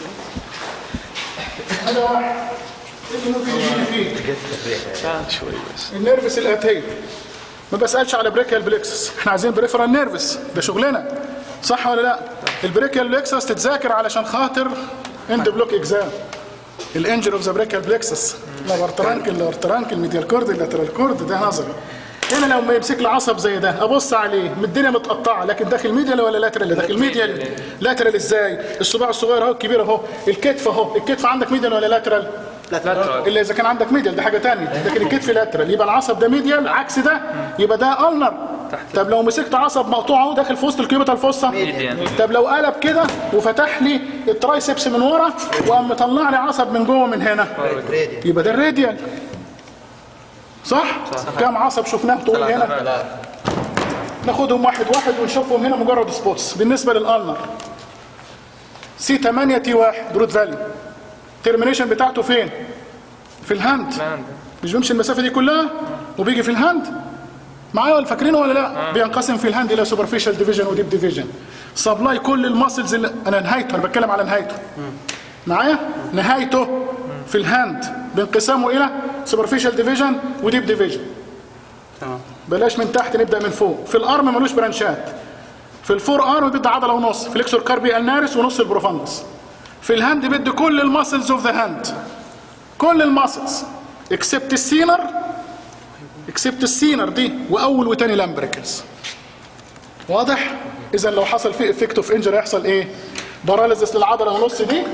هذا واحد إيه اللي ممكن يجيني فيه شوي بس النيرفس الاتيه ما بسالش على بريكيال بليكسس احنا عايزين بريفرال نيرفس ده شغلنا صح ولا لا البريكيال بليكسس تتذاكر علشان خاطر اند بلوك اكزام الانجر اوف ذا بريكيال بليكسس الارترانكل الارترانكل ميديال كورد اللاترال كورد ده نظري هنا لو ما يمسك لي عصب زي ده ابص عليه من الدنيا متقطعه لكن داخل ميديال ولا لاترال داخل ميديال لاترال ازاي الصباع الصغير اهو الكبير اهو الكتف اهو الكتف عندك ميديال ولا لاترال الا اذا كان عندك ميديال ده حاجه ثانيه لكن الكتف لاترال يبقى العصب ده ميديال عكس ده يبقى ده النر طب لو مسكت عصب مقطوع اهو داخل في وسط الكيوبيتال فوسا طب لو قلب كده وفتح لي الترايسبس من ورا وقام مطلع لي عصب من جوه من هنا يبقى ده الراديال صح؟ صح. كام عصب شفناه طول هنا؟ ناخدهم واحد واحد ونشوفهم هنا مجرد سبوتس بالنسبه للالنر سي 8 تي 1 برود فالي الترمينيشن بتاعته فين؟ في الهاند مش بيمشي المسافه دي كلها وبيجي في الهاند معايا ولا فاكرينه ولا لا؟ بينقسم في الهاند الى سوبرفيشال ديفيجن وديب ديفيجن سبلاي كل الماسلز اللي انا نهايته انا بتكلم على نهايته معايا؟ نهايته في الهاند بانقسامه الى سوبرفيشال ديفيجن وديب ديفيجن تمام بلاش من تحت نبدا من فوق في الارم ملوش برانشات في الفور ارم بيدي عضله ونص فليكسور كاربي النارس ونص البروفاندس في الهاند بيدي كل الماسلز اوف ذا هاند كل الماسلز اكسبت السينر اكسبت السينر دي واول وتاني لامبريكلز واضح اذا لو حصل فيه افكت اوف انجر هيحصل ايه باراليزس للعضله ونص دي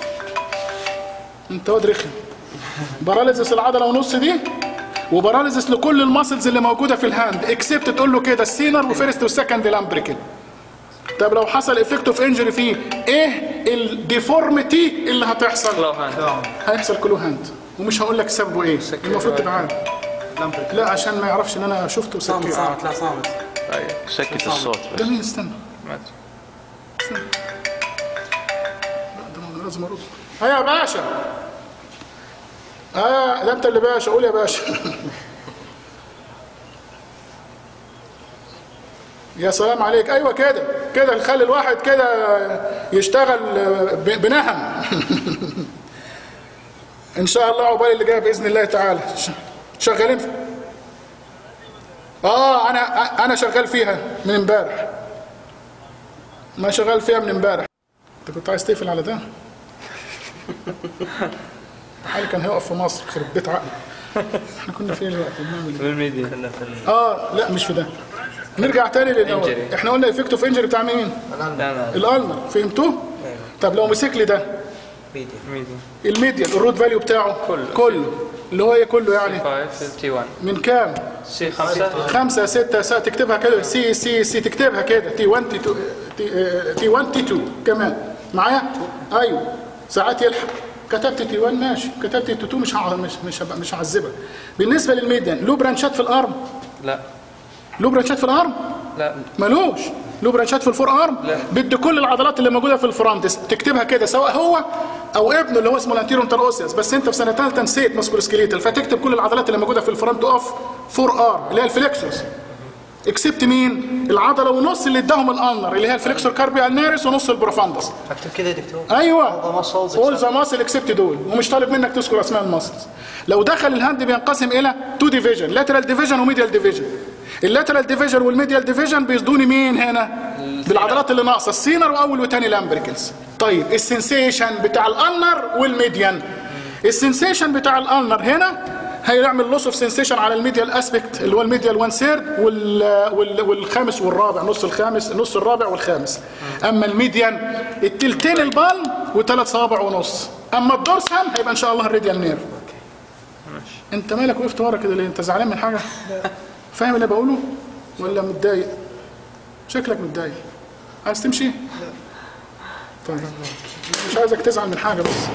انت واد رخم باراليزس العضله ونص دي وباراليزس لكل الماسلز اللي موجوده في الهاند اكسبت تقول له كده السينر وفيرست وسكند لامبريكل طب لو حصل افكت اوف انجري فيه ايه الديفورميتي اللي هتحصل لو هاند هيحصل كله هاند ومش هقول لك سببه ايه المفروض تبقى عارف لا عشان ما يعرفش ان انا شفته صامت وسكت صامت لا صامت سكت الصوت ده مين استنى مات لا ده أنا لازم ارد ها يا باشا اه ده انت اللي باشا قول يا باشا يا سلام عليك ايوه كده كده نخلي الواحد كده يشتغل ب- بنهم ان شاء الله عقبال اللي جاي باذن الله تعالى ش- شغالين في... اه انا انا شغال فيها من امبارح ما شغال فيها من امبارح انت كنت عايز تقفل على ده حالي كان هيقف في مصر خرب بيت عقلي احنا كنا فين دلوقتي بنعمل ايه بالميديا اه لا مش في ده نرجع تاني للاول Injury. احنا قلنا افكت اوف انجري بتاع مين لا لا الالنر فهمتوه طب لو مسك لي ده ميديا الميديال الرود فاليو بتاعه كله. كله اللي هو ايه كله يعني 5 تي 1 من كام سي 5 خمسة ستة ساعة تكتبها كده سي سي سي تكتبها كده تي 1 تي 2 تي, تي 1 تي 2 كمان معايا ايوه ساعات يلحق كتبت تي 1 ماشي كتبت تي 2 مش هع- مش مش هبقى- مش هعذبك بالنسبه للميديان له برانشات في الارم لا له برانشات في الارم لا ملوش له برانشات في الفور ارم لا. بدي كل العضلات اللي موجوده في الفرونت تكتبها كده سواء هو او ابنه اللي هو اسمه الانتيرو انتروسيوس بس انت في سنه ثالثه نسيت ماسكول سكيليتال فتكتب كل العضلات اللي موجوده في الفرونت اوف فور ارم اللي هي الفليكسوس اكسبت مين العضله ونص اللي اداهم الانر اللي هي الفليكسور كاربي النارس ونص البروفاندس اكتب كده يا دكتور ايوه All the muscles اول ذا ماسل اكسبت دول ومش طالب منك تذكر اسماء الماسلز لو دخل الهاند بينقسم الى تو ديفيجن لاترال ديفيجن وميديال ديفيجن اللاترال ديفيجن والميديال ديفيجن بيصدوني مين هنا بالعضلات اللي ناقصه السينر واول وتاني لامبريكلز طيب السنسيشن بتاع الانر والميديان السنسيشن بتاع الانر هنا هيعمل لوس اوف سنسيشن على الميديال اسبكت اللي هو الميديال 1 سيرد وال وال والخامس والرابع نص الخامس نص الرابع والخامس اما الميديان التلتين البال وثلاث صوابع ونص اما الدورسال هيبقى ان شاء الله الراديال نيرف انت مالك وقفت ورا كده ليه انت زعلان من حاجه فاهم اللي بقوله ولا متضايق شكلك متضايق عايز تمشي طيب مش عايزك تزعل من حاجه بس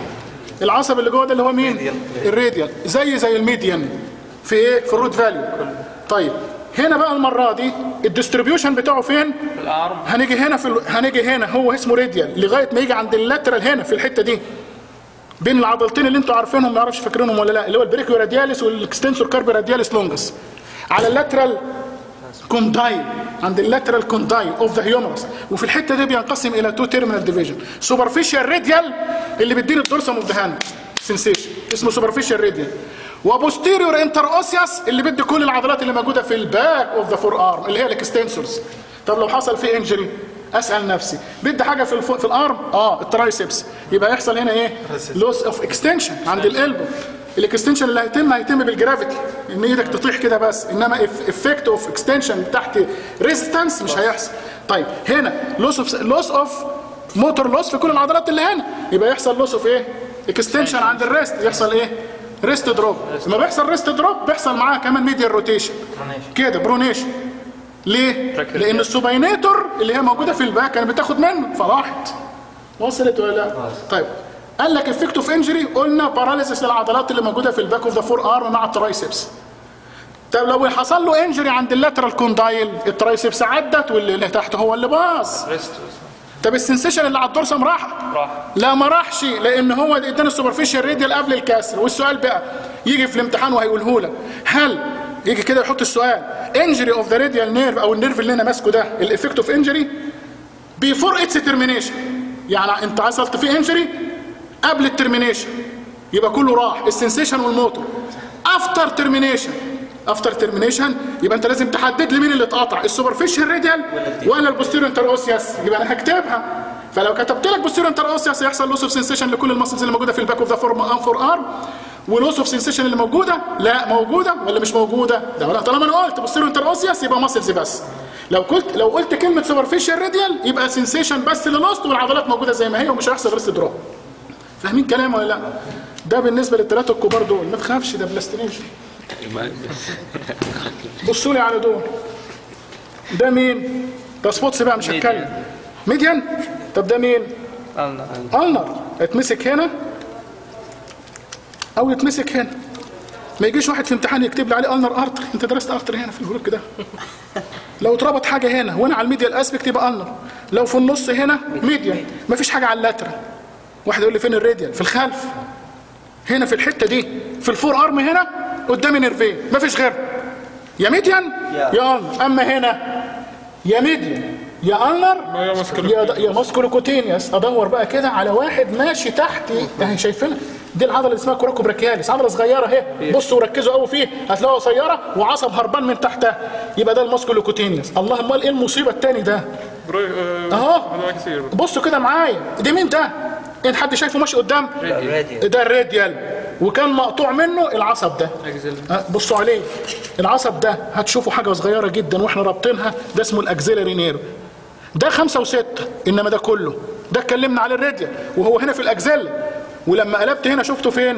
العصب اللي جوه ده اللي هو مين الراديال زي زي الميديان في ايه في الروت فاليو طيب هنا بقى المره دي الديستريبيوشن بتاعه فين الارم هنيجي هنا في ال... هنيجي هنا هو اسمه راديال لغايه ما يجي عند اللاترال هنا في الحته دي بين العضلتين اللي انتوا عارفينهم ما اعرفش فاكرينهم ولا لا اللي هو البريكيو رادياليس والاكستنسور كاربي رادياليس لونجس على اللاترال كوندايل عند اللاترال كوندايل اوف ذا هيومرس وفي الحته دي بينقسم الى تو تيرمينال ديفيجن سوبرفيشال راديال اللي بيديني الدورسم اوف ذا هاند سنسيشن اسمه سوبرفيشال راديال وبوستيريور انتر اوسياس اللي بيدي كل العضلات اللي موجوده في الباك اوف ذا فور ارم اللي هي الاكستنسورز طب لو حصل فيه انجري اسال نفسي بدي حاجه في الف... في الارم اه الترايسبس يبقى يحصل هنا ايه لوس اوف اكستنشن عند القلب الاكستنشن اللي هيتم هيتم بالجرافيتي ان ايدك تطيح كده بس انما افكت اوف اكستنشن تحت ريزيستنس مش هيحصل طيب هنا لوس اوف لوس اوف موتور لوس في كل العضلات اللي هنا يبقى يحصل لوس اوف ايه اكستنشن عند الريست يحصل ايه ريست دروب لما بيحصل ريست دروب بيحصل معاه كمان ميديال روتيشن كده برونيشن ليه؟ لان السوباينيتور اللي هي موجوده في الباك كانت بتاخد منه فراحت وصلت ولا لا؟ طيب قال لك افكت اوف انجري قلنا باراليسيس للعضلات اللي موجوده في الباك اوف ذا فور ارم مع الترايسبس طب لو حصل له انجري عند اللاترال كوندايل الترايسبس عدت واللي تحت هو اللي باظ ريست طب السنسيشن اللي على الدورسم راح راح لا ما راحش لان هو ادانا السوبرفيشال راديال قبل الكسر والسؤال بقى يجي في الامتحان وهيقوله لك هل يجي كده يحط السؤال انجري اوف ذا راديال نيرف او النيرف اللي انا ماسكه ده الافكت اوف انجري بيفور اتس ترمينيشن يعني انت حصلت فيه انجري قبل الترمينيشن يبقى كله راح السنسيشن والموتور افتر ترمينيشن افتر ترمينيشن يبقى انت لازم تحدد لي مين اللي اتقطع السوبرفيشال راديال ولا البوستيريور انتر اوسياس يبقى انا هكتبها فلو كتبت لك بوستيريور انتر اوسياس هيحصل لوس اوف سنسيشن لكل المسلز اللي موجوده في الباك اوف ذا فور فور ارم ولوس اوف سنسيشن اللي موجوده لا موجوده ولا مش موجوده ده ولا طالما انا قلت بوستيريور انتر اوسياس يبقى مسلز بس لو قلت لو قلت كلمه سوبرفيشال راديال يبقى سنسيشن بس اللي لوست والعضلات موجوده زي ما هي ومش هيحصل ريست دروب فاهمين كلام ولا لا ده بالنسبه للثلاثه الكبار دول ما تخافش ده بلاستينيشن بصوا لي على دول ده مين ده سبوتس بقى مش هتكلم ميديان طب ده مين قلنا النر يتمسك هنا او يتمسك هنا ما يجيش واحد في امتحان يكتب لي عليه النر ارتر انت درست ارتر هنا في الجروب كده لو اتربط حاجه هنا وانا على الميديا الاسبكت يبقى النر لو في النص هنا ميديا ما فيش حاجه على اللاترال واحد يقول لي فين الراديال في الخلف هنا في الحته دي في الفور ارم هنا قدامي نيرفين ما فيش غير يا ميديان يا النر اما هنا يا ميديان يا النر يا ماسكولو يا يا ماسكولوكوتينيوس ادور بقى كده على واحد ماشي تحت اهي شايفينها دي العضله اللي اسمها كوراكو براكياليس عضله صغيره اهي بصوا وركزوا قوي فيه هتلاقوها قصيره وعصب هربان من تحتها يبقى ده الماسكولوكوتينيوس الله امال ايه المصيبه التاني ده بروي اهو هذا كثير بصوا كده معايا ده مين ده انت حد شايفه ماشي قدام راديال ده الراديال وكان مقطوع منه العصب ده أه، بصوا عليه العصب ده هتشوفوا حاجه صغيره جدا واحنا رابطينها ده اسمه الاكزيلاري نيرف ده خمسة وستة انما ده كله ده اتكلمنا على الراديال وهو هنا في الاكزيلا ولما قلبت هنا شفته فين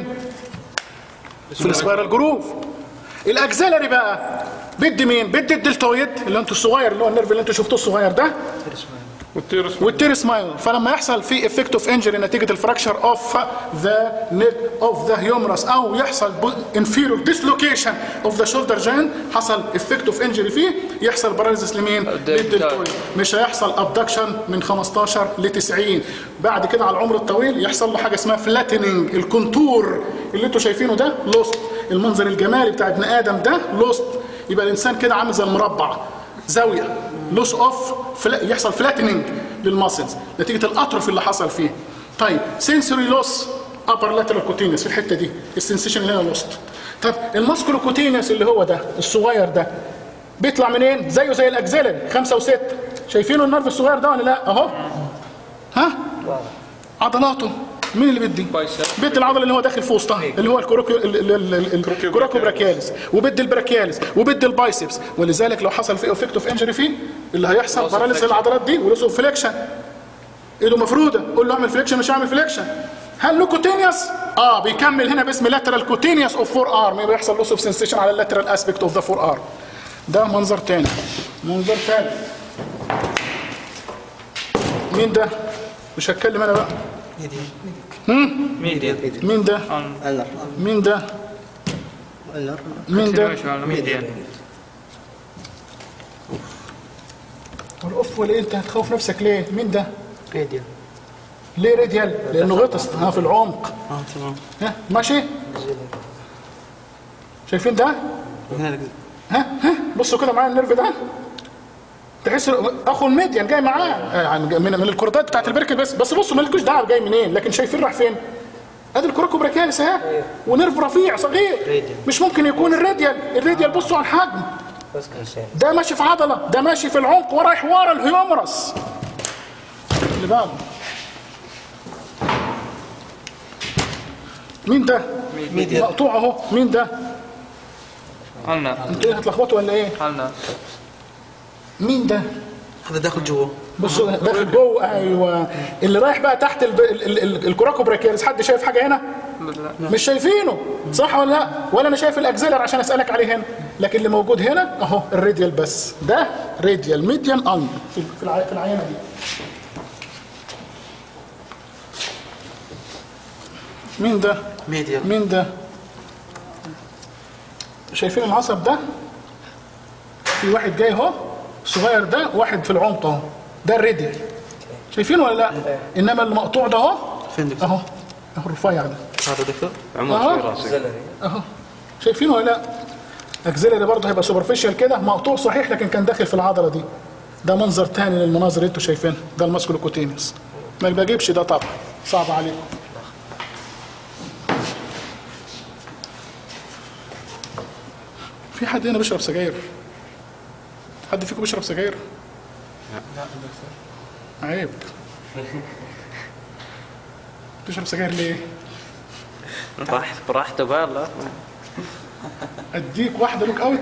في السبايرال جروف الاكزيلاري بقى بدي مين بدي الدلتويد اللي انتوا الصغير اللي هو النيرف اللي انتوا شفتوه الصغير ده والتيرس والتيرس مايل فلما يحصل في افكت اوف انجري نتيجه الفراكشر اوف ذا نيك اوف ذا هيومرس او يحصل انفيرور ديسلوكيشن اوف ذا شولدر جين حصل افكت اوف انجري فيه يحصل باراليزس لمين؟ للدلتويد مش هيحصل ابدكشن من 15 ل 90 بعد كده على العمر الطويل يحصل له حاجه اسمها فلاتننج الكونتور اللي انتوا شايفينه ده لوست المنظر الجمالي بتاع ابن ادم ده لوست يبقى الانسان كده عامل زي المربع زاويه لوس اوف فلا يحصل فلاتننج للماسلز نتيجه الاتروفي اللي حصل فيه طيب سنسوري لوس ابر لاترال كوتينس في الحته دي السنسيشن اللي هنا لوست طب الماسكولو كوتينس اللي هو ده الصغير ده بيطلع منين زيه زي الاكزيلري خمسة وستة شايفينه النرف الصغير ده ولا لا اهو ها عضلاته مين اللي بدي بايسب. بدي العضله اللي هو داخل في وسطها اللي هو الكروكيو ال- ال- ال- الكروكيو براكياليس وبدي البراكياليس وبدي البايسبس ولذلك لو حصل فيه افكت اوف انجري فيه اللي هيحصل باراليس العضلات دي ولوس اوف فليكشن ايده مفروده قول له اعمل فليكشن مش هعمل فليكشن هل له كوتينيوس اه بيكمل هنا باسم لاترال كوتينيوس اوف فور ارم يبقى يحصل لوس اوف سنسيشن على اللاترال اسبكت اوف ذا فور ارم ده منظر تاني منظر تاني مين ده مش هتكلم انا بقى ميديان مين ده النر مين ده النر مين ده ميديان والاف ولا إيه؟ انت هتخوف نفسك ليه مين ده راديال ليه راديال لانه غطس ها في العمق اه تمام ها ماشي شايفين ده هنا ها ها بصوا كده معايا النيرف ده تحس اخو الميديان جاي معاه آه، يعني من من الكوردات بتاعت البركل بس بس بصوا مالكوش دعوه جاي منين لكن شايفين راح فين ادي الكوراكو براكياليس اهي ونيرف رفيع صغير مش ممكن يكون الراديال الراديال بصوا على الحجم ده ماشي في عضله ده ماشي في العمق ورايح ورا الهيومرس اللي بعده مين ده ميديان مقطوع اهو مين ده النر انت ايه هتلخبطوا ولا ايه النر مين ده هذا داخل جوا بصوا داخل جوه ايوه اللي رايح بقى تحت ال- ال- ال- الكوراكو براكياليس حد شايف حاجه هنا لا مش شايفينه صح ولا لا ولا انا شايف الاكزيلر عشان اسالك عليه هنا لكن اللي موجود هنا اهو الراديال بس ده راديال ميديان ان في في الع- في العينه دي مين ده ميديا مين ده شايفين العصب ده في واحد جاي اهو الصغير ده واحد في العمق اهو ده الراديال شايفينه ولا لا انما المقطوع ده اهو فين دكتور؟ اهو اهو الرفيع ده هذا دكتور عمر أهو. في راسك اهو شايفينه ولا لا اكزيلري برضه هيبقى سوبرفيشال كده مقطوع صحيح لكن كان داخل في العضله دي ده منظر تاني للمناظر اللي انتوا شايفينها ده الماسكولوكوتينيوس ما بجيبش ده طبعا صعب عليكم في حد هنا بيشرب سجاير حد فيكم بيشرب سجاير عيب تشرب سجاير ليه راح براحته بالله اديك واحده لوك اوت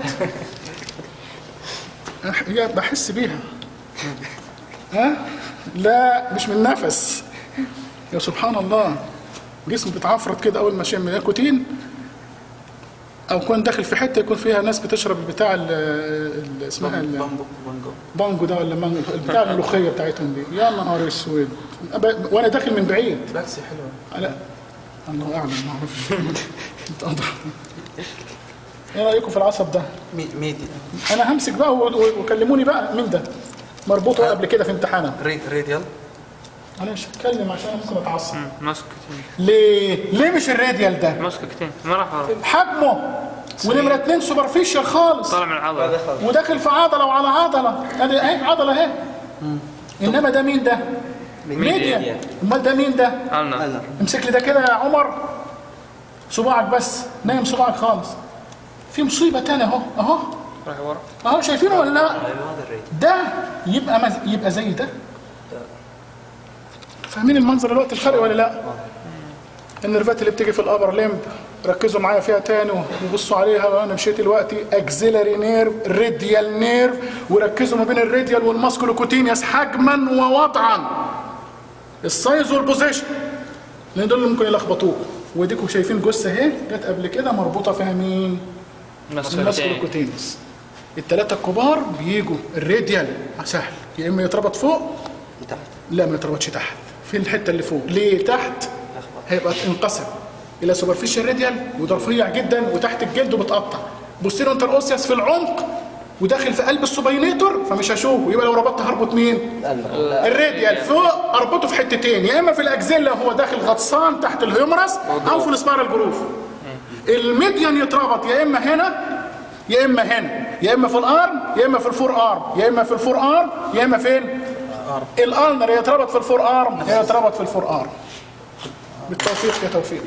أح- يا بحس بيها ها لا مش من نفس يا سبحان الله جسمي بيتعفرط كده اول ما اشم نيكوتين او كون داخل في حته يكون فيها ناس بتشرب البتاع ال- ال- اسمها ال- بامبو بانجو بانجو ده ولا مانجو البتاع الملوخيه بتاعتهم دي يا نهار اسود أب- وانا داخل من بعيد بالعكس حلوه لا الله اعلم ما اعرفش انت أدرى. ايه رايكم في العصب ده مي- ميديا انا همسك بقى و- و- وكلموني بقى مين ده مربوط ولا قبل كده في امتحاننا ري- راديال انا مش هتكلم عشان أنا ممكن اتعصب ماسك كتير ليه ليه مش الراديال ده ماسك كتير ما راح ورا حجمه ونمره اتنين سوبرفيشال خالص طالع من العضله وداخل في عضله وعلى عضله ادي اهي عضله اهي انما ده مين ده ميديا امال ده مين ده النر امسك لي ده كده يا عمر صباعك بس نايم صباعك خالص في مصيبه تانية اهو اهو راح ورا اهو شايفينه ولا لا ده يبقى مز... يبقى زي ده فاهمين المنظر الوقت الفرق ولا لا النرفات اللي بتيجي في الابر ليمب ركزوا معايا فيها تاني وبصوا عليها وانا مشيت دلوقتي اكزيلاري نيرف راديال نيرف وركزوا ما بين الراديال والماسكولوكوتينيوس حجما ووضعا السايز والبوزيشن لان دول اللي ممكن يلخبطوك وديكم شايفين جثه اهي جت قبل كده مربوطه فيها مين؟ ماسك الماسكولوكوتينس الثلاثة الكبار بيجوا الراديال سهل يا اما يتربط فوق تحت لا ما يتربطش تحت في الحتة اللي فوق ليه تحت هيبقى انقسم الى سوبرفيشال راديال وده رفيع جدا وتحت الجلد وبتقطع بوستيرو انتر اوسياس في العمق وداخل في قلب السوبينيتور فمش هشوفه يبقى لو ربطت هربط مين الراديال فوق اربطه في حتتين يا اما في الاكزيلا هو داخل غطسان تحت الهيومرس او في السبارال جروف الميديان يتربط يا اما هنا يا اما هنا يا اما في الارم يا اما في الفور ارم يا اما في الفور ارم يا اما فين الالنر يتربط في الفور ارم يا يتربط في الفور ارم بالتوفيق يا توفيق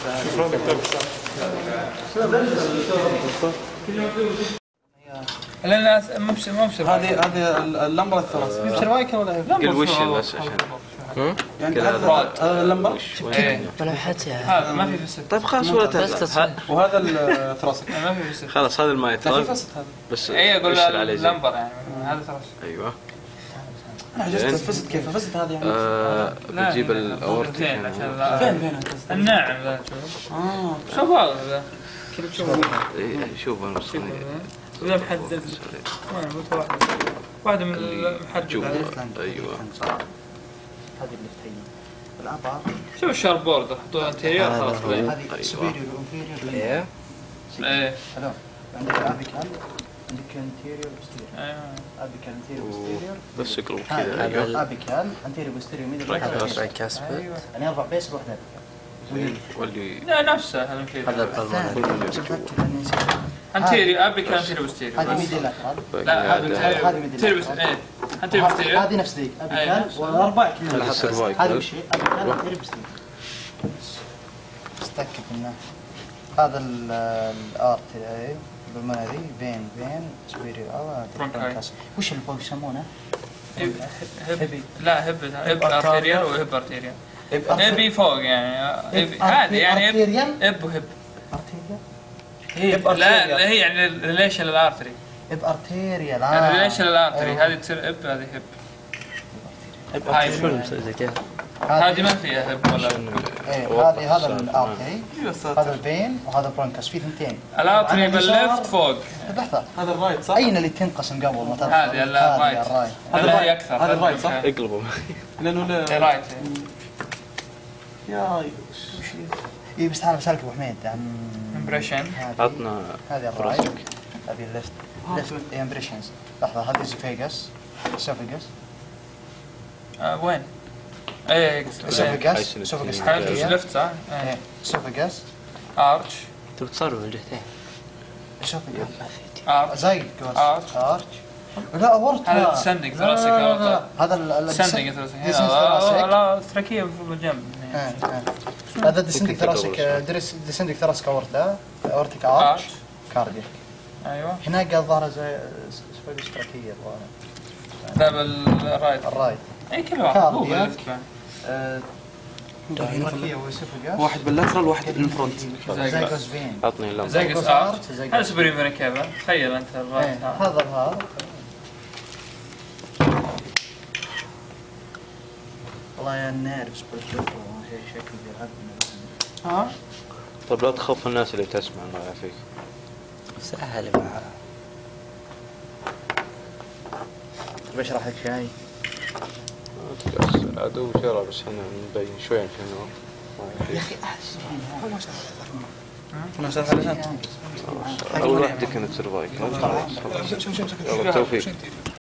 لا لا ما بصير ما بصير هذه هذه اللمبه الثلاث يبصر وايكر ولا إيه؟ قل وش بس عشان يعني هذا هذا اللمبه إيه. ملامحتها هذا ما في فسد طيب خلاص ولا بس تهزأ تصوير وهذا الثراسك ما في فسد خلاص هذا الماء لا في ترى فسد هذا بس اي اقول اشتغل عليه زين اللمبر يعني هذا ترى ايوه انا عجزت الفسد كيف الفسد هذا يعني آه لا، بتجيب لا، الاورتي مرتين عشان لا- فين فين الفسد؟ الناعم ذا شوف اه شوف هذا ذا كذا تشوفه شوف انا مصنع وذا محدد وين متى واحدة واحدة من المحدد جوا هذا. ايوه هذه اللي تحيي الابر شوف الشارب بورد حطوه انتيريور خلاص بين هذه سوبيريور وانفيريور ايه ايه هذول عندك الابيكال عندك انتيريور وستيريور ايوه ابيكال انتيريور وستيريور بس اقلب كذا هذا ايوه ابيكال انتيريور وستيريور ميدل هذا كاسبت ايوه يعني اربع بيس واحده ابيكال واللي لا نفسه هذا هذا انفيريور بالمعنى بس متاكد اني نسيت انتيريور ابي كان انتيريور وستيريور هذه بس. ميدل لاترال لا هذا هذا هذه ميدل انتيريور لاترال. ايه انتيريور وستيريور هذه نفس ذيك أي ابيكال نفس. والاربع كلهم هذه السرفايكل وش هي؟ ابيكال انتيريور وستيريور بس تاكد انه هذا الارتري بالمنري فين فين سبيريور او برونكاي. وش اللي فوق يسمونه؟ هب هبي. لا هب هب ارتيريال وهب ارتيريال إب- هبي فوق يعني هبي هب عادي يعني هب ارتيريال هب وهب ارتيريال هي هب لا arterial. لا هي يعني ريليشن للارتري اب ارتيريال الريليشن للارتري أيوه. هذه تصير هب هذه هب إب- هاي شلون مسوي زي كذا؟ هذه ما فيها هب ولا ايه هذه هذا الارتري يا ساتر. هذا الفين وهذا البرونكس في ثنتين الارتري طبعاً اليسار- بالليفت فوق لحظه هذا الرايت صح؟ اين اللي تنقسم قبل ما تدخل هذه الرايت الرايت هذا لا هي الرايت. اكثر هذا الرايت صح؟ اقلبوا لانه لا رايت يا اي بس تعال بسالك ابو حميد عن امبريشن هذه عطنا هذه الرايت هذه الليفت ليفت امبريشنز لحظه هذه زفيجس اسوفيجس آه وين؟ ايه اسوفيجس أي اسوفيجس سنة. حاجة تركية لفت صح؟ ايه اسوفيجس ارش تبي تصرف من جهتين اسوفيجس ارش زايد جوز آرش. ارش لا اورتا هذا descending لا، لا، thoracic لا، لا، aorta. هذا ال- ال- سندنج descending هنا thoracic. لا الثركية في الجنب إيه، إيه. هذا ديسندك يمكن تقرب ثراسك شوي. ديسندك ثراسك اورتا اورتيك ارش ارش كاردياك ايوه هناك الظاهر زي شوي اشتراكيه الظاهر لا بالرايت الرايت اي كل واحد هو كاردياك. باللفت بعد. آه، تركيا واسوفجاس واحد باللاترال واحد بالفرونت زايجوس فين عطني اللمبه زيجس زيجوس ارش آرش، زيجوس. هذا سوبرين فينا كيفا تخيل انت إيه، الرايت ها. هذا الهار والله يا النيرفز بالجو شيء شكل بيلعبنا ها طيب لا تخوف الناس اللي تسمع الله يعافيك سهل معاه بشرح لك شيء بس العدو شرى بس احنا نبين شوي شنو يا اخي احس ما شرح عليها اول واحده كانت سرفايكل شوف شوف شوف يلا بالتوفيق